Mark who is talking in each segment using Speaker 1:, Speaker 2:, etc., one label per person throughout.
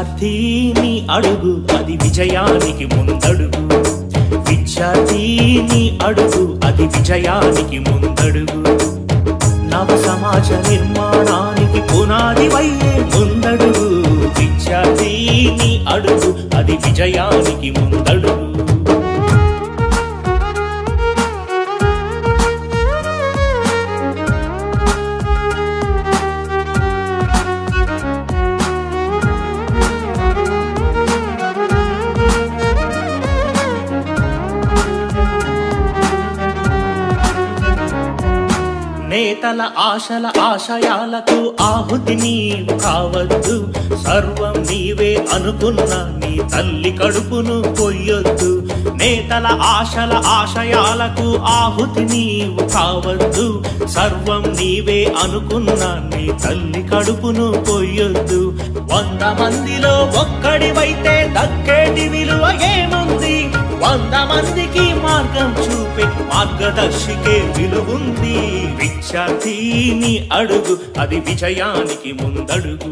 Speaker 1: విద్యార్థిని అడుగు అది విజయానికి ముందడుగు విద్యార్థిని అడుగు అది విజయానికి ముందడుగు నవ సమాజ నిర్మాణానికి పునాది వయ్యే ముందడుగు విద్యార్థిని అడుగు అది విజయానికి ముందడుగు నేతల ఆశల ఆశయాలకు ఆహుతి నీవు కావద్దు సర్వం నీవే అనుకున్న నీ తల్లి కడుపును కొయ్యొద్దు నేతల ఆశల ఆశయాలకు ఆహుతి నీవు కావద్దు సర్వం నీవే అనుకున్న నీ తల్లి కడుపును కొయ్యొద్దు వంద మందిలో ఒక్కడివైతే దక్కేటి విలువ ఏముంది వంద మందికి మార్గం చూపే మార్గదర్శికే విలువుంది విద్యార్థిని అడుగు అది విజయానికి ముందడుగు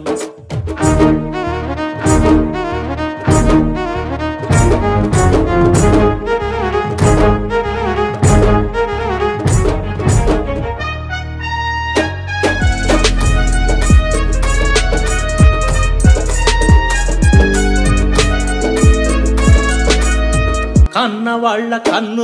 Speaker 1: కన్న వాళ్ళ కన్న